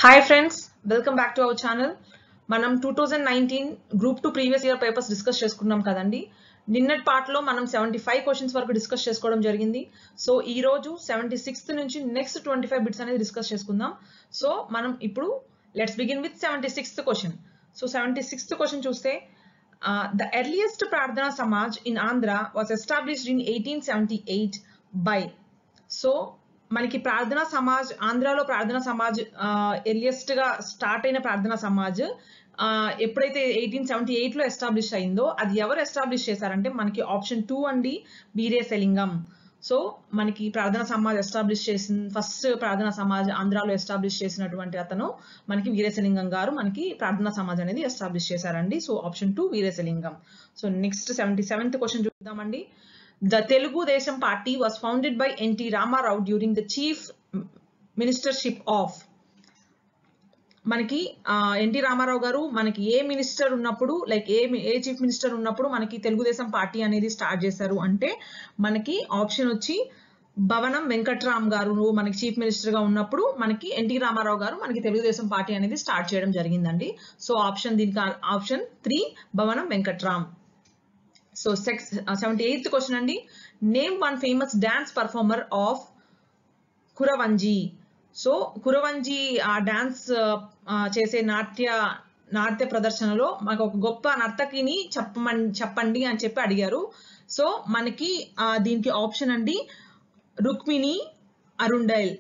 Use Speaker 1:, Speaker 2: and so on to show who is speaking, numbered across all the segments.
Speaker 1: Hi friends welcome back to our channel మనం two thousand nineteen group two previous year papers discuss చేసుకున్నాం కదండి నిన్నటి పార్ట్లో మనం సెవెంటీ ఫైవ్ క్వశ్చన్స్ వరకు డిస్కస్ చేసుకోవడం జరిగింది సో ఈ రోజు సెవెంటీ సిక్స్త్ నుంచి నెక్స్ట్ ట్వంటీ ఫైవ్ బిట్స్ అనేది డిస్కస్ చేసుకుందాం సో మనం ఇప్పుడు let's begin with seventy sixth question so seventy sixth question చూస్తే the earliest Prarthana Samaj in Andhra was established in eighteen seventy eight by so మనకి ప్రార్థనా సమాజ్ ఆంధ్రాలో ప్రార్థనా సమాజ్ ఎర్లియస్ట్ గా స్టార్ట్ అయిన ప్రార్థనా సమాజ్ ఆ, ఎప్పుడైతే ఎయిటీన్ సెవెంటీ ఎయిట్ లో ఎస్టాబ్లిష్ అయిందో అది ఎవరు ఎస్టాబ్లిష్ చేశారంటే మనకి ఆప్షన్ టూ అండి వీరేశలింగం సో మనకి ప్రార్థనా సమాజ్ ఎస్టాబ్లిష్ చేసిన ఫస్ట్ ప్రార్థనా సమాజ్ ఆంధ్రాలో ఎస్టాబ్లిష్ చేసినటువంటి అతను మనకి వీరేశలింగం గారు మనకి ప్రార్థనా సమాజ్ అనేది ఎస్టాబ్లిష్ చేశారండి so option two Veeresalingam so next seventy seventh question చూద్దామండి the Telugu Desam party was founded by NT Ramarao during the chief ministership of మనకి ఎన్టీ రామారావు గారు మనకి ఏ మినిస్టర్ ఉన్నప్పుడు like a a chief minister ఉన్నప్పుడు మనకి తెలుగుదేశం పార్టీ అనేది స్టార్ట్ చేశారు అంటే మనకి ఆప్షన్ వచ్చి భవనం వెంకట్రామ్ గారు మనకి చీఫ్ మినిస్టర్ గా ఉన్నప్పుడు మనకి ఎన్టీ రామారావు గారు మనకి తెలుగుదేశం పార్టీ అనేది స్టార్ట్ చేయడం జరిగిందండి సో ఆప్షన్ దీనికి option three Bhavanam Venkatram so six seventy eighth question అండి name one famous dance performer of Kuravanji so Kuravanji ఆ డాన్స్ చేసే నాట్య నాట్య ప్రదర్శనలో మాకు ఒక గొప్ప నర్తకిని చెప్పమని చెప్పండి అని చెప్పి అడిగారు సో మనకి ఆ, దీనికి ఆప్షన్ అండి రుక్మిణి అరుండైల్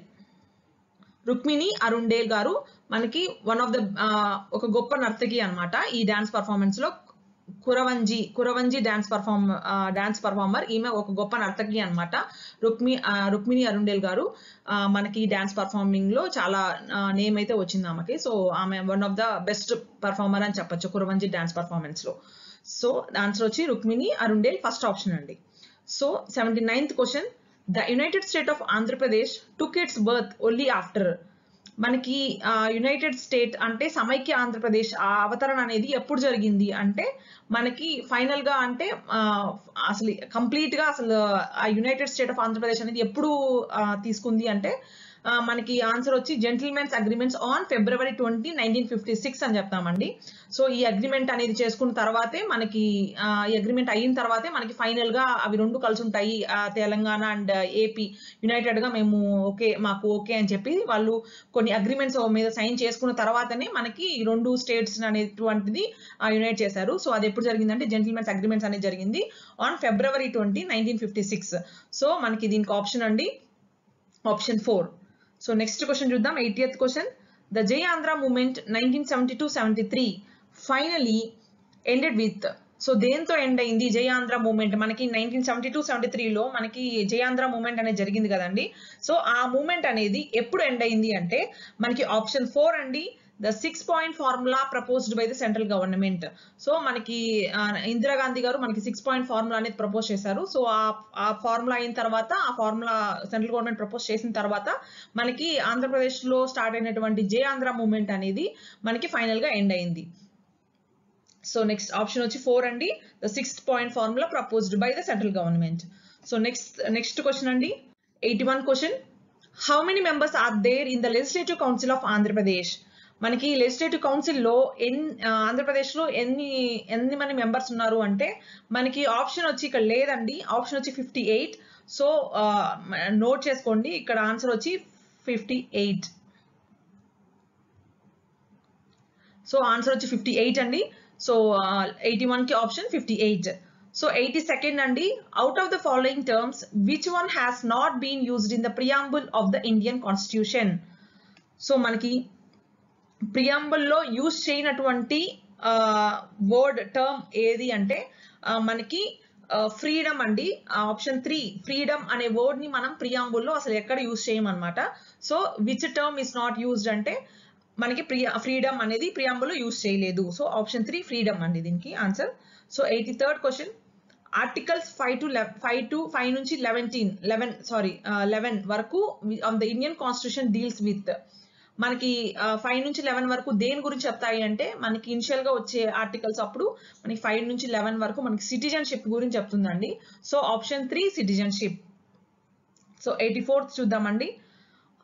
Speaker 1: రుక్మిణి అరుండేల్ గారు మనకి వన్ ఆఫ్ ద ఒక గొప్ప నర్తకి అన్నమాట ఈ డాన్స్ పర్ఫార్మెన్స్ లో Kuravanji Kuravanji dance perform dance performer ఈమె ఒక గొప్ప నర్తకి అన్నమాట రుక్మి ఆ, రుక్మిణి అరుండేల్ గారు ఆ, మనకి డాన్స్ పర్ఫార్మింగ్ లో చాలా నేమ్ అయితే వచ్చింది ఆమెకి సో ఆమె one of the best performer అని చెప్పొచ్చు కురవంజి డాన్స్ పర్ఫార్మెన్స్ లో సో ఆన్సర్ వచ్చి రుక్మిణి అరుండేల్ ఫస్ట్ ఆప్షన్ అండి so seventy ninth question the united state of Andhra Pradesh took its birth only after మనకి యునైటెడ్ స్టేట్ అంటే సమైక్య ఆంధ్రప్రదేశ్ ఆ అవతరణ అనేది ఎప్పుడు జరిగింది అంటే మనకి ఫైనల్ గా అంటే ఆ, అసలు కంప్లీట్ గా అసలు ఆ యునైటెడ్ స్టేట్ ఆఫ్ ఆంధ్రప్రదేశ్ అనేది ఎప్పుడు ఆ, తీసుకుంది అంటే ఆ, మనకి ఆన్సర్ వచ్చి gentlemen's agreements on February twenty nineteen fifty six అని చెప్తామండి సో ఈ అగ్రిమెంట్ అనేది చేసుకున్న తర్వాతే మనకి ఆ, ఈ అగ్రిమెంట్ అయిన తర్వాతే మనకి ఫైనల్ గా అవి రెండు కలిసి ఉంటాయి ఆ, తెలంగాణ అండ్ ఏపీ యునైటెడ్ గా మేము ఓకే మాకు ఓకే అని చెప్పి వాళ్ళు కొన్ని అగ్రిమెంట్స్ మీద సైన్ చేసుకున్న తర్వాతనే మనకి ఈ రెండు స్టేట్స్ అనేటువంటిది యునైట్ చేశారు సో అది ఎప్పుడు జరిగిందంటే జెంటిల్మెన్స్ అగ్రిమెంట్స్ అనేది జరిగింది on February twenty nineteen fifty six so మనకి దీనికి ఆప్షన్ అండి option four so next question చూద్దాం eightieth question the Jai Andhra movement nineteen seventy two seventy three finally ended with so దేంతో ఎండ్ అయింది జై ఆంధ్ర మూమెంట్ మనకి నైన్టీన్ సెవెంటీ టూ సెవెంటీ త్రీలో మనకి జై ఆంధ్ర మూమెంట్ అనేది జరిగింది కదండి సో ఆ మూమెంట్ అనేది ఎప్పుడు ఎండ్ అయింది అంటే మనకి ఆప్షన్ ఫోర్ అండి the six point formula proposed by the central government so మనకి ఆ, ఇందిరాగాంధీ గారు మనకి సిక్స్ పాయింట్ ఫార్ములా అనేది ప్రపోజ్ చేశారు సో ఆ ఆ ఫార్ములా అయిన తర్వాత ఆ ఫార్ములా సెంట్రల్ గవర్నమెంట్ ప్రపోజ్ చేసిన తర్వాత మనకి ఆంధ్రప్రదేశ్ లో స్టార్ట్ అయినటువంటి జే ఆంధ్ర మూమెంట్ అనేది మనకి ఫైనల్ గా ఎండ్ అయింది సో నెక్స్ట్ ఆప్షన్ వచ్చి ఫోర్ అండి the sixth point formula proposed by the central government so next next question అండి eighty one question how many members are there in the legislative council of Andhra Pradesh మనకి legislative కౌన్సిల్లో ఎన్ ఆంధ్రప్రదేశ్ లో ఎన్ని ఎన్ని మంది members ఉన్నారు అంటే మనకి ఆప్షన్ వచ్చి ఇక్కడ లేదండి ఆప్షన్ వచ్చి ఫిఫ్టీ ఎయిట్ సో నోట్ చేసుకోండి ఇక్కడ ఆన్సర్ వచ్చి ఫిఫ్టీ ఎయిట్ సో ఆన్సర్ వచ్చి ఫిఫ్టీ ఎయిట్ అండి సో ఎయిటీ వన్ కి option fifty eight so eighty second అండి out of the following terms which one has not been used in the preamble of the Indian constitution so మనకి preamble లో use చేయనటువంటి word term ఏది అంటే ఆ, మనకి freedom అండి ఆప్షన్ త్రీ ఫ్రీడమ్ అనే వర్డ్ ని మనం ప్రియాంబుల్ లో అసలు ఎక్కడ యూజ్ చేయమన్నమాట so which term is not used అంటే మనకి ప్రియా ఫ్రీడమ్ అనేది ప్రియాంబుల్ యూజ్ చేయలేదు సో ఆప్షన్ త్రీ ఫ్రీడమ్ అండి దీనికి answer so eighty third question articles five to five to five నుంచి లెవెన్టీన్ లెవెన్ సారీ లెవెన్ వరకు of the Indian constitution deals with మనకి ఫైవ్ నుంచి లెవెన్ వరకు దేని గురించి చెప్తాయి అంటే మనకి ఇనిషియల్ గా వచ్చే ఆర్టికల్స్ అప్పుడు మనకి ఫైవ్ నుంచి లెవెన్ వరకు మనకి సిటిజన్షిప్ గురించి చెప్తుందండి so option three citizenship so eighty fourth చూద్దామండి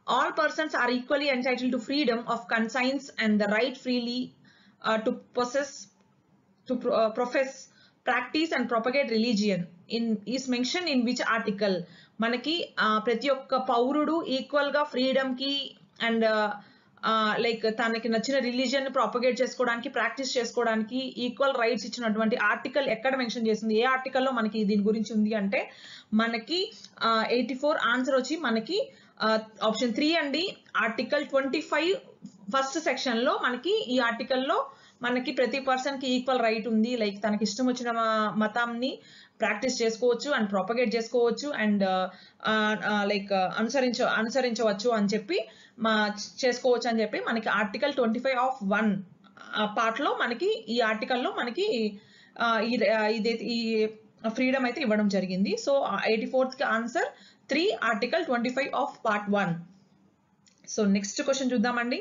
Speaker 1: all persons are equally entitled to freedom of conscience and the right freely uh, to possess to pro- uh, profess practice and propagate religion in is mentioned in which article మనకి uh, ప్రతి ఒక్క పౌరుడు equal గా freedom కి and like తనకి నచ్చిన religion ని propagate చేసుకోవడానికి ప్రాక్టీస్ చేసుకోవడానికి ఈక్వల్ రైట్స్ ఇచ్చినటువంటి ఆర్టికల్ ఎక్కడ మెన్షన్ చేసింది ఏ ఆర్టికల్లో మనకి దీని గురించి ఉంది అంటే మనకి ఎయిటీ ఫోర్ ఆన్సర్ వచ్చి మనకి ఆప్షన్ త్రీ అండి article twenty five first section లో మనకి ఈ ఆర్టికల్లో మనకి ప్రతి పర్సన్ కి ఈక్వల్ రైట్ ఉంది లైక్ తనకి ఇష్టం వచ్చిన మ- మతాన్ని ప్రాక్టీస్ చేసుకోవచ్చు అండ్ ప్రాపగేట్ చేసుకోవచ్చు అండ్ లైక్ అనుసరించ అనుసరించవచ్చు అని చెప్పి మా చేసుకోవచ్చు అని చెప్పి మనకి article twenty five of one part లో మనకి ఈ ఆర్టికల్లో మనకి ఆ, ఈ ఇది ఈ ఫ్రీడమ్ అయితే ఇవ్వడం జరిగింది సో ఎయిటీ ఫోర్త్ కి answer three article twenty five of part one so next question చూద్దామండి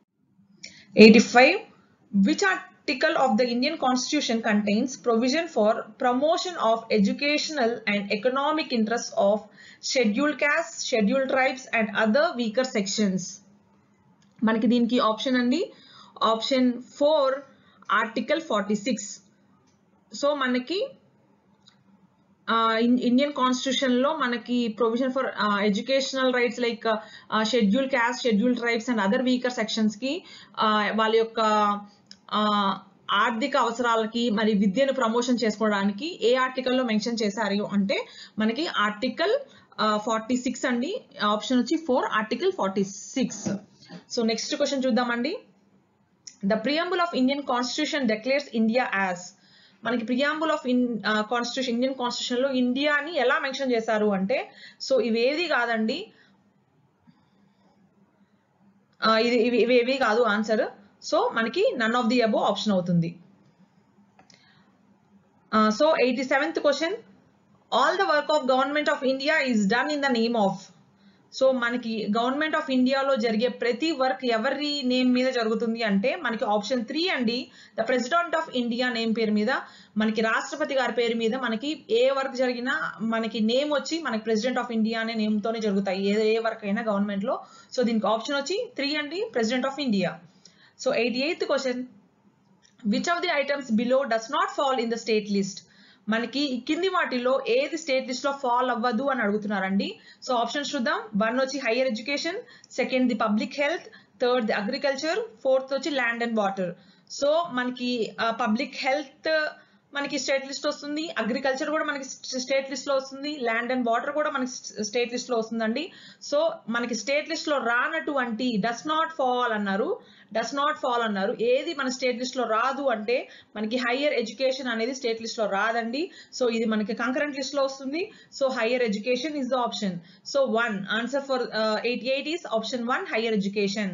Speaker 1: 85 which article of the indian constitution contains provision for promotion of educational and economic interests of scheduled castes scheduled tribes and other weaker sections మనకి దీనికి option అండి option four article forty six so మనకి Indian constitution లో మనకి provision for educational rights like schedule caste schedule tribes and other weaker sections కి uh, వాళ్ళ యొక్క uh, ఆర్థిక అవసరాలకి మరి విద్యను ప్రమోషన్ చేసుకోవడానికి ఏ ఆర్టికల్లో మెన్షన్ చేశారు అంటే మనకి ఆర్టికల్ ఫార్టీ సిక్స్ అండి ఆప్షన్ వచ్చి four article forty six so next question చూద్దామండి the preamble of Indian constitution declares India as మనకి preamble of in constitution Indian constitution లో ఇండియాని ఎలా మెన్షన్ చేశారు అంటే సో ఇవేది కాదండి ఆ, ఇది ఇవి ఇవి ఏవి కాదు ఆన్సర్ సో మనకి none of the above option అవుతుంది so eighty seventh question all the work of government of India is done in the name of so మనకి గవర్నమెంట్ ఆఫ్ ఇండియాలో జరిగే ప్రతి వర్క్ ఎవరి నేమ్ మీద జరుగుతుంది అంటే మనకి ఆప్షన్ త్రీ అండి the president of India name పేరు మీద మనకి రాష్ట్రపతి గారి పేరు మీద మనకి ఏ వర్క్ జరిగినా మనకి నేమ్ వచ్చి మనకి ప్రెసిడెంట్ ఆఫ్ ఇండియా అనే నేమ్ తోనే జరుగుతాయి ఏ ఏ వర్క్ అయినా గవర్నమెంట్ లో సో దీనికి ఆప్షన్ వచ్చి త్రీ అండి president of India so eighty eighth question which of the items below does not fall in the state list మనకి ఈ కింది వాటిలో ఏది స్టేట్ లిస్ట్ లో ఫాల్ అవ్వదు అని అడుగుతున్నారండి సో ఆప్షన్స్ చూద్దాం వన్ వచ్చి higher education second the public health third the agriculture fourth వచ్చి ల్యాండ్ అండ్ వాటర్ సో మనకి పబ్లిక్ హెల్త్ మనకి స్టేట్ లిస్ట్ వస్తుంది అగ్రికల్చర్ కూడా మనకి స్టేట్ లిస్ట్ లో వస్తుంది ల్యాండ్ అండ్ వాటర్ కూడా మనకి స్టేట్ లిస్ట్ లో వస్తుందండి సో మనకి స్టేట్ లిస్ట్ లో రానటువంటి డస్ నాట్ ఫాల్ అన్నారు డస్ నాట్ ఫాల్ అన్నారు ఏది మన స్టేట్ లిస్ట్ లో రాదు అంటే మనకి హైయర్ ఎడ్యుకేషన్ అనేది స్టేట్ లిస్ట్ లో రాదండి సో ఇది మనకి కంకరెంట్ లిస్ట్ లో వస్తుంది so higher education is the option so one answer for eighty eight is option one higher education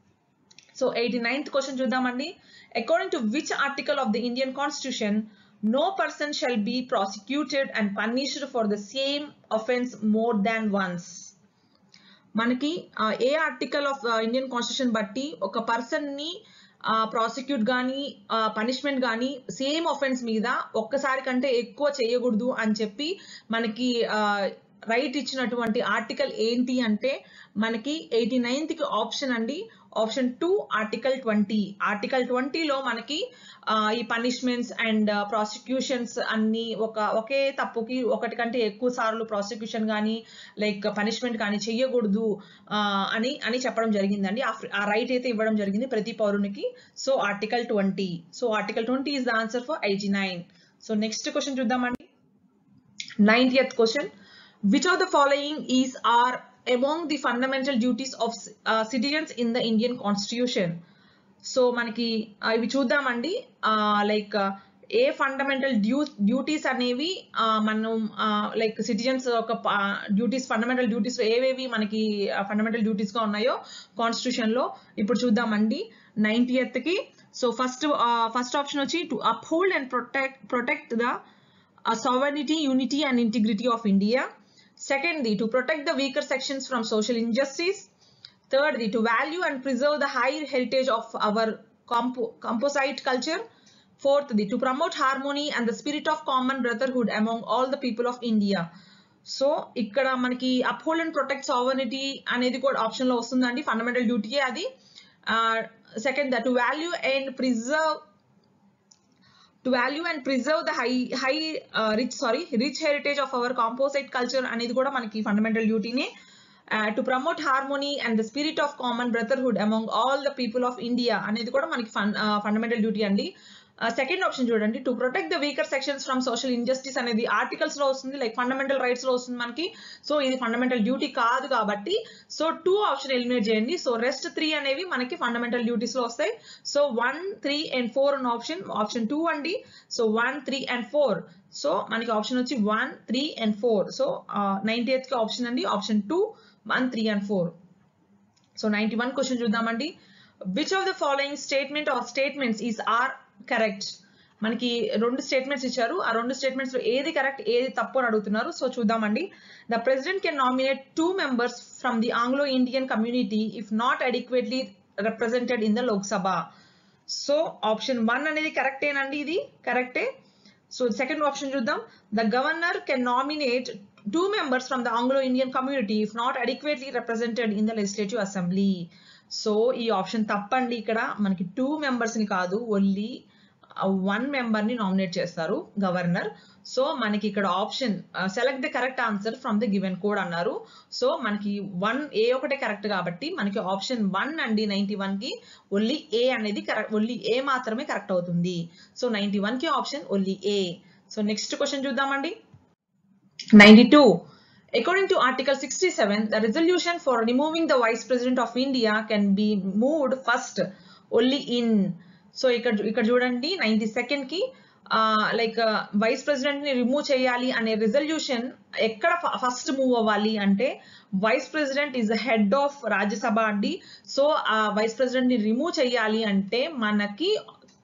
Speaker 1: so eighty ninth question చూద్దామండి according to which article of the Indian constitution no person shall be prosecuted and punished for the same offence more than once మనకి ఆ, a article of Indian constitution బట్టి ఒక person ని prosecute కానీ punishment కానీ same offence మీద ఒక్కసారి కంటే ఎక్కువ చేయకూడదు అని చెప్పి మనకి రైట్ ఇచ్చినటువంటి ఆర్టికల్ ఏంటి అంటే మనకి ఎయిటీ నైన్త్ కి ఆప్షన్ అండి option two article twenty article ట్వంటీలో మనకి ఆ, ఈ పనిష్మెంట్స్ అండ్ ప్రాసిక్యూషన్స్ అన్ని ఒక ఒకే తప్పుకి ఒకటి కంటే ఎక్కువ సార్లు ప్రాసిక్యూషన్ కానీ లైక్ పనిష్మెంట్ కానీ చెయ్యకూడదు ఆ, అని అని చెప్పడం జరిగిందండి ఆ ఫ్రీ- ఆ రైట్ అయితే ఇవ్వడం జరిగింది ప్రతి పౌరునికి so article twenty so article twenty is the answer for eighty nine so next question చూద్దామండి ninetieth question which of the following is are among the fundamental duties of citizens in the Indian constitution so మనకి ఆ, ఇవి చూద్దామండి like a fundamental due duties అనేవి ఆ, మనం like citizens ఒక duties fundamental duties ఏవేవి మనకి ఫండమెంటల్ డ్యూటీస్ గా ఉన్నాయో కాన్స్టిట్యూషన్ లో ఇప్పుడు చూద్దామండి నైన్టీఎత్ కి సో ఫస్ట్ ఫస్ట్ ఆప్షన్ వచ్చి to uphold and protect protect the sovereignty, unity and integrity of India. Secondly, to protect the weaker sections from social injustice. Thirdly, to value and preserve the high heritage of our compo- composite culture. Fourthly, to promote harmony and the spirit of common brotherhood among all the people of India. So ఇక్కడ మనకి uphold and protect sovereignty అనేది కూడా option లో వస్తుందండి fundamental డ్యూటీయే అది second to value and preserve to value and preserve the high high rich sorry rich heritage of our composite culture అనేది కూడా మనకి ఫండమెంటల్ డ్యూటీనే to promote harmony and the spirit of common brotherhood among all the people of India అనేది కూడా మనకి fundamental duty అండి second option చూడండి to protect the weaker sections from social injustice అనేది ఆర్టికల్స్ లో వస్తుంది లైక్ ఫండమెంటల్ రైట్స్ లో వస్తుంది మనకి సో ఇది ఫండమెంటల్ డ్యూటీ కాదు కాబట్టి సో టూ ఆప్షన్ ఎలిమినేట్ చేయండి సో రెస్ట్ త్రీ అనేవి మనకి ఫండమెంటల్ డ్యూటీస్ లో వస్తాయి so one three and four అన్న ఆప్షన్ ఆప్షన్ టూ అండి so one three and four so మనకి ఆప్షన్ వచ్చి one three and four so ninety eighth కి ఆప్షన్ అండి option two one three and four so ninety one question చూద్దామండి which of the following statement or statements is are correct మనకి రెండు statements ఇచ్చారు ఆ రెండు స్టేట్మెంట్స్ లో ఏది కరెక్ట్ ఏది తప్పు అని అడుగుతున్నారు సో చూద్దామండి the president can nominate two members from the Anglo Indian community if not adequately represented in the Lok Sabha so option one అనేది కరెక్టేనండి ఇది కరెక్టే సో సెకండ్ ఆప్షన్ చూద్దాం the governor can nominate two members from the Anglo-Indian community if not adequately represented in the legislative assembly. So ఈ option తప్పండి ఇక్కడ మనకి two members ని కాదు ఓన్లీ వన్ మెంబర్ ని నామినేట్ చేస్తారు గవర్నర్ సో మనకి ఇక్కడ option select the correct answer from the given code అన్నారు సో మనకి వన్ ఏ ఒకటే కరెక్ట్ కాబట్టి మనకి ఆప్షన్ వన్ అండి నైన్టీ వన్ కి ఓన్లీ ఏ అనేది కరెక్ట్ ఓన్లీ ఏ మాత్రమే కరెక్ట్ అవుతుంది సో నైన్టీ వన్ కి option only A so next question చూద్దామండి 92. According to Article 67, the resolution for removing the Vice President of India can be moved first only in. So ఇక్కడ ఇక్కడ చూడండి ninety second కి like vice president ని remove చేయాలి అనే resolution ఎక్కడ first move అవ్వాలి అంటే vice president is head of Rajya Sabha అండి సో ఆ వైస్ ప్రెసిడెంట్ ని రిమూవ్ చేయాలి అంటే మనకి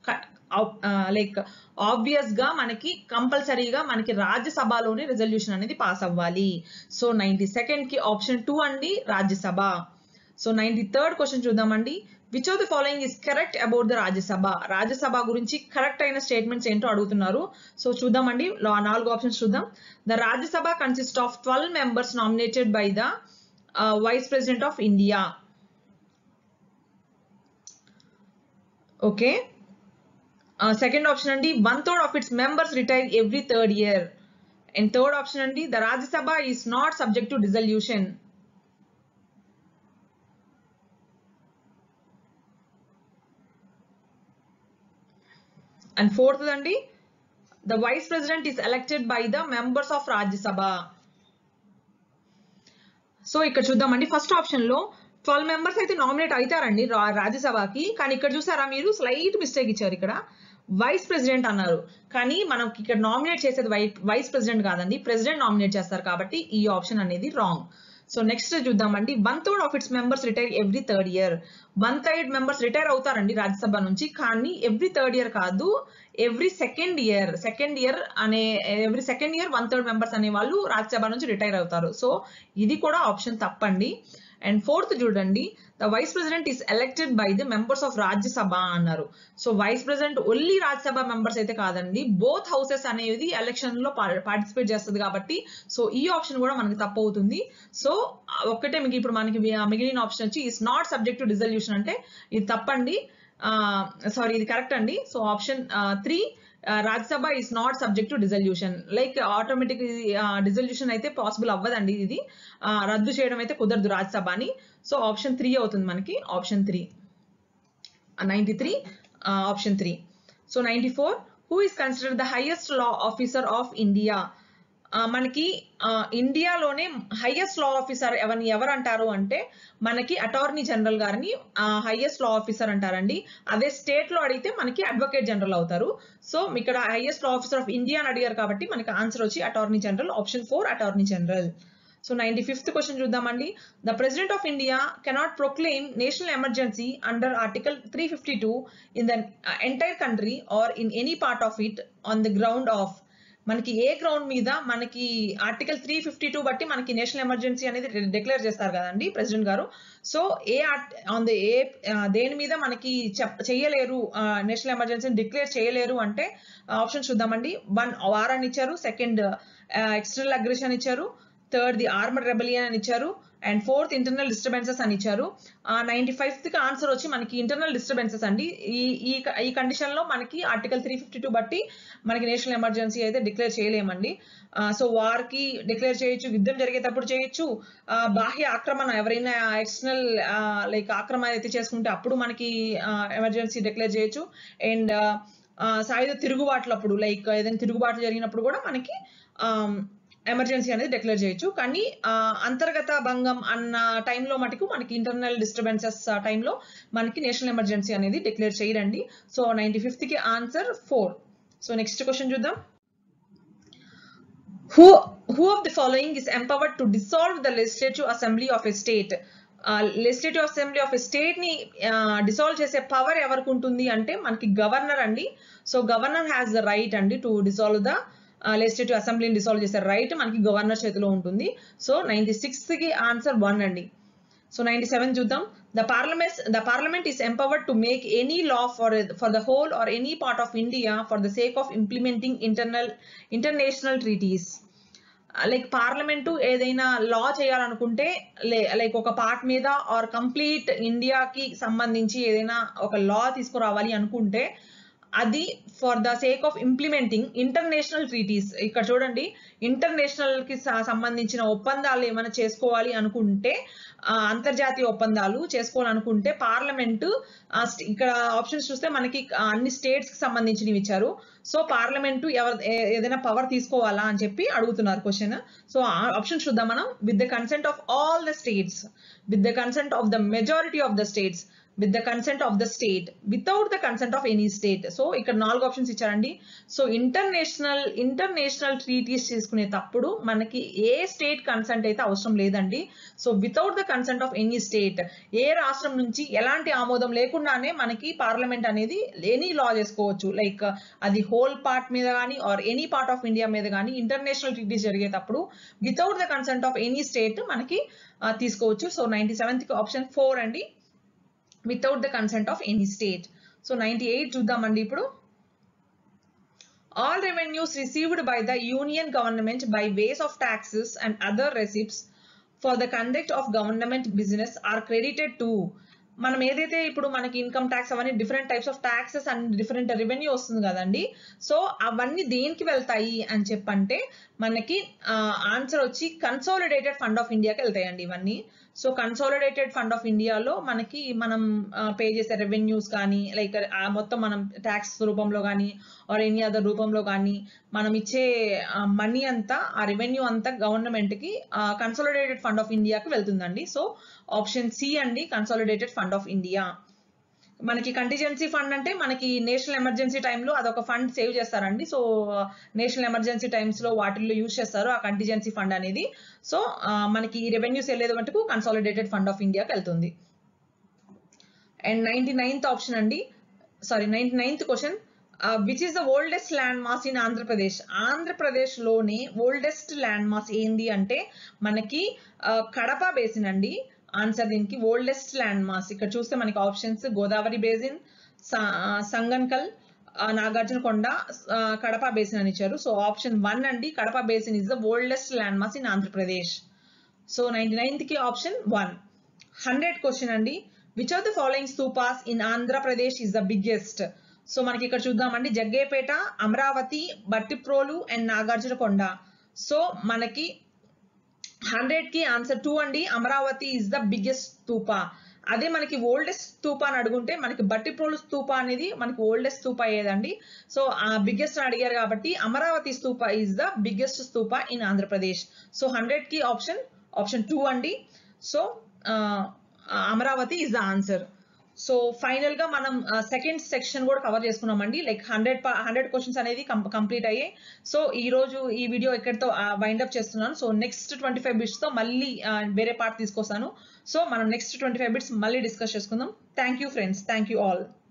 Speaker 1: లైక్ ఆబ్వియస్ గా మనకి కంపల్సరీగా మనకి రాజ్యసభలోనే రిజల్యూషన్ అనేది పాస్ అవ్వాలి సో నైన్టీ సెకండ్ కి ఆప్షన్ టూ అండి Rajya Sabha so ninety third question చూద్దామండి which of the following is correct about the Rajya Sabha Rajya Sabha గురించి కరెక్ట్ అయిన స్టేట్మెంట్స్ ఏంటో అడుగుతున్నారు సో చూద్దామండి నాలుగు ఆప్షన్స్ చూద్దాం the Rajya Sabha consist of twelve members nominated by the vice president of India okay second option అండి one third of its members retire every third year and third option అండి the Rajya Sabha is not subject to dissolution and fourth అండి the vice president is elected by the members of Rajya Sabha so ఇక్కడ చూద్దామండి first option లో twelve members అయితే nominate అవుతారండి రాజ్యసభకి కానీ ఇక్కడ చూసారా మీరు స్లైట్ మిస్టేక్ ఇచ్చారు ఇక్కడ వైస్ ప్రెసిడెంట్ అన్నారు కానీ మనకి ఇక్కడ నామినేట్ చేసేది వైస్ ప్రెసిడెంట్ కాదండి ప్రెసిడెంట్ నామినేట్ చేస్తారు కాబట్టి ఈ ఆప్షన్ అనేది రాంగ్ సో నెక్స్ట్ చూద్దామండి one third of its members retire every third year one third members retire అవుతారండి రాజ్యసభ నుంచి కానీ ఎవ్రీ థర్డ్ ఇయర్ కాదు every second year second year అనే every second year one third members అనే వాళ్ళు రాజ్యసభ నుంచి రిటైర్ అవుతారు సో ఇది కూడా ఆప్షన్ తప్పండి అండ్ ఫోర్త్ చూడండి the vice president is elected by the members of Rajya Sabha అన్నారు so vice president only Rajya Sabha members అయితే కాదండి బోత్ హౌసెస్ అనేది ఎలక్షన్ లో పార్టిసిపేట్ చేస్తుంది కాబట్టి సో ఈ ఆప్షన్ కూడా మనకి తప్పు అవుతుంది సో ఒక్కటే మీకు ఇప్పుడు మనకి మిగిలిన ఆప్షన్ వచ్చి is not subject to dissolution అంటే ఇది తప్పండి సారీ ఇది కరెక్ట్ అండి so option three Rajya Sabha is not subject to dissolution like automatic dissolution అయితే పాసిబుల్ అవ్వదండి ఇది రద్దు చేయడం అయితే కుదరదు రాజ్యసభ అని సో ఆప్షన్ త్రీ అవుతుంది మనకి option three ninety three option three so ninety four who is consider the highest law officer of India మనకి ఇండియాలోనే హైయెస్ట్ లా ఆఫీసర్ ఎవరిని ఎవరు అంటారు అంటే మనకి అటార్నీ జనరల్ గారిని హైయెస్ట్ లా ఆఫీసర్ అంటారండి అదే స్టేట్ లో అడిగితే మనకి అడ్వకేట్ జనరల్ అవుతారు సో ఇక్కడ highest law officer of India అని అడిగారు కాబట్టి మనకి ఆన్సర్ వచ్చి attorney general option four attorney general so ninety fifth question చూద్దామండి the president of India cannot proclaim national emergency under article three fifty two in the entire country or in any part of it on the ground of మనకి ఏ ground మీద మనకి article three fifty two బట్టి మనకి national emergency అనేది declare చేస్తారు కదండి president గారు సో ఏ ఆన్ ద ఏ దేని మీద మనకి చెయ్యలేరు నేషనల్ ఎమర్జెన్సీని డిక్లేర్ చేయలేరు అంటే ఆప్షన్ చూద్దామండి వన్ వార్ అని ఇచ్చారు సెకండ్ ఎక్స్టర్నల్ అగ్రెషన్ ఇచ్చారు థర్డ్ ది ఆర్మర్ రెబలియన్ అని ఇచ్చారు అండ్ ఫోర్త్ ఇంటర్నల్ డిస్టర్బెన్సెస్ అని ఇచ్చారు నైన్టీ ఫైవ్త్ కి ఆన్సర్ వచ్చి మనకి ఇంటర్నల్ డిస్టర్బెన్సెస్ అండి ఈ ఈ ఈ కండిషన్ లో మనకి ఆర్టికల్ త్రీ ఫిఫ్టీ టూ బట్టి మనకి నేషనల్ ఎమర్జెన్సీ అయితే డిక్లేర్ చేయలేమండి సో వార్కి డిక్లేర్ చేయొచ్చు యుద్ధం జరిగేటప్పుడు చేయొచ్చు బాహ్య ఆక్రమణ ఎవరైనా ఎక్స్టర్నల్ లైక్ ఆక్రమణ అయితే చేసుకుంటే అప్పుడు మనకి ఎమర్జెన్సీ డిక్లేర్ చేయొచ్చు అండ్ సాయుధ తిరుగుబాట్లప్పుడు లైక్ ఏదైనా తిరుగుబాటు జరిగినప్పుడు కూడా మనకి ఎమర్జెన్సీ అనేది డిక్లేర్ చేయొచ్చు కానీ అంతర్గత భంగం అన్న టైంలో మటుకు మనకి ఇంటర్నల్ డిస్టర్బెన్సెస్ టైంలో మనకి నేషనల్ ఎమర్జెన్సీ అనేది డిక్లేర్ చేయరండి సో నైన్టీ ఫిఫ్త్ కి answer four so next question చూద్దాం who who of the following is empowered to dissolve the legislative assembly of a state legislative assembly of a state ని dissolve చేసే power ఎవరికి ఉంటుంది అంటే మనకి governor అండి so governor has the right అండి to dissolve the legislative అసెంబ్లీని dissolve చేసే రైట్ మనకి గవర్నర్ చేతిలో ఉంటుంది సో నైన్టీ సిక్స్త్ కి ఆన్సర్ వన్ అండి సో నైన్టీ సెవెన్ చూద్దాం the parliament the parliament is empowered to make any law for for the whole or any part of India for the sake of implementing internal international treaties like parliament ఏదైనా law చేయాలనుకుంటే like ఒక part మీద are complete ఇండియాకి సంబంధించి ఏదైనా ఒక లా తీసుకురావాలి అనుకుంటే అది for the sake of implementing international treaties ఇక్కడ చూడండి ఇంటర్నేషనల్ కి సంబంధించిన ఒప్పందాలు ఏమైనా చేసుకోవాలి అనుకుంటే అంతర్జాతీయ ఒప్పందాలు చేసుకోవాలనుకుంటే పార్లమెంటు ఇక్కడ ఆప్షన్స్ చూస్తే మనకి అన్ని స్టేట్స్ కి సంబంధించినవి ఇచ్చారు సో పార్లమెంటు ఎవరు ఏదైనా పవర్ తీసుకోవాలా అని చెప్పి అడుగుతున్నారు క్వశ్చన్ సో ఆప్షన్ చూద్దాం మనం with the consent of all the states with the consent of the majority of the states with the consent of the state without the consent of any state so ఇక్కడ నాలుగు options ఇచ్చారండి so international international treaties చేసుకునేటప్పుడు మనకి ఏ state consent అయితే అవసరం లేదండి so without the consent of any state ఏ రాష్ట్రం నుంచి ఎలాంటి ఆమోదం లేకుండానే మనకి పార్లమెంట్ అనేది ఎనీ లా చేసుకోవచ్చు లైక్ అది హోల్ పార్ట్ మీద కానీ or any part of India మీద కానీ ఇంటర్నేషనల్ ట్రీటీస్ జరిగేటప్పుడు without the consent of any state మనకి తీసుకోవచ్చు so ninety seventh option four అండి without the consent of any state so ninety eight చూద్దామండి ఇప్పుడు all revenues received by the union government by ways of taxes and other receipts for the conduct of government business are credited to మనం ఏదైతే ఇప్పుడు మనకి income tax అవన్నీ different types of taxes and different revenue వస్తుంది కదండి so అవన్నీ దేనికి వెళ్తాయి అని చెప్పంటే మనకి ఆన్సర్ వచ్చి కన్సాలిడేటెడ్ ఫండ్ ఆఫ్ ఇండియాకి వెళ్తాయండి ఇవన్నీ సో కన్సాలిడేటెడ్ ఫండ్ ఆఫ్ ఇండియాలో మనకి మనం పే చేసే రెవెన్యూస్ కానీ లైక్ మొత్తం మనం ట్యాక్స్ రూపంలో కానీ ఆర్ ఎనీ అదర్ రూపంలో కానీ మనం ఇచ్చే మనీ అంతా ఆ రెవెన్యూ అంతా గవర్నమెంట్ కి కన్సాలిడేటెడ్ ఫండ్ ఆఫ్ ఇండియాకి వెళ్తుందండి సో ఆప్షన్ సి అండి కన్సాలిడేటెడ్ ఫండ్ ఆఫ్ ఇండియా మనకి కంటిజెన్సీ ఫండ్ అంటే మనకి నేషనల్ ఎమర్జెన్సీ టైంలో అదొక ఫండ్ సేవ్ చేస్తారండి సో నేషనల్ ఎమర్జెన్సీ టైమ్స్ లో వాటిల్లో యూజ్ చేస్తారు ఆ కంటిజెన్సీ ఫండ్ అనేది సో మనకి రెవెన్యూస్ వెళ్ళేది మటుకు కన్సాలిడేటెడ్ ఫండ్ ఆఫ్ ఇండియాకి వెళ్తుంది అండ్ నైన్టీ నైన్త్ ఆప్షన్ అండి sorry ninety ninth question which is the oldest land mass in Andhra Pradesh Andhra Pradesh లోని ఓల్డెస్ట్ ల్యాండ్ మాస్ ఏంది అంటే మనకి కడప బేసిన్ అండి ఆన్సర్ దీనికి ఓల్డెస్ట్ ల్యాండ్ మాస్ ఇక్కడ చూస్తే మనకి options Godavari basin Sangankal Nagarjuna Konda Kadapa basin అని ఇచ్చారు సో ఆప్షన్ వన్ అండి Kadapa basin is the oldest land mass in Andhra Pradesh so ninety ninth కి ఆప్షన్ వన్ హండ్రెడ్ క్వశ్చన్ అండి which of the following stupas in Andhra Pradesh is the biggest so మనకి ఇక్కడ చూద్దామండి జగ్గేపేట అమరావతి బట్టిప్రోలు అండ్ నాగార్జున కొండ సో మనకి hundred కి ఆన్సర్ టూ అండి Amaravati is the biggest stupa అదే మనకి ఓల్డెస్ట్ స్తూప అని అడుగుంటే మనకి బట్టిప్రోలు స్తూప అనేది మనకి ఓల్డెస్ట్ స్తూప అయ్యేదండి సో ఆ బిగ్గెస్ట్ అడిగారు కాబట్టి Amaravati stupa is the biggest stupa in Andhra Pradesh so hundred కి ఆప్షన్ ఆప్షన్ టూ అండి so Amaravati is the answer so final గా మనం సెకండ్ సెక్షన్ కూడా కవర్ చేసుకున్నామండి లైక్ హండ్రెడ్ హండ్రెడ్ క్వశ్చన్స్ అనేది కంప్లీట్ అయ్యాయి సో ఈ రోజు ఈ వీడియో ఎక్కడితో వైండ్ అప్ చేస్తున్నాను so next twenty five bits తో మళ్ళీ వేరే పార్ట్ తీసుకొస్తాను సో మనం నెక్స్ట్ ట్వంటీ ఫైవ్ బిట్స్ మళ్ళీ డిస్కస్ చేసుకుందాం thank you friends thank you all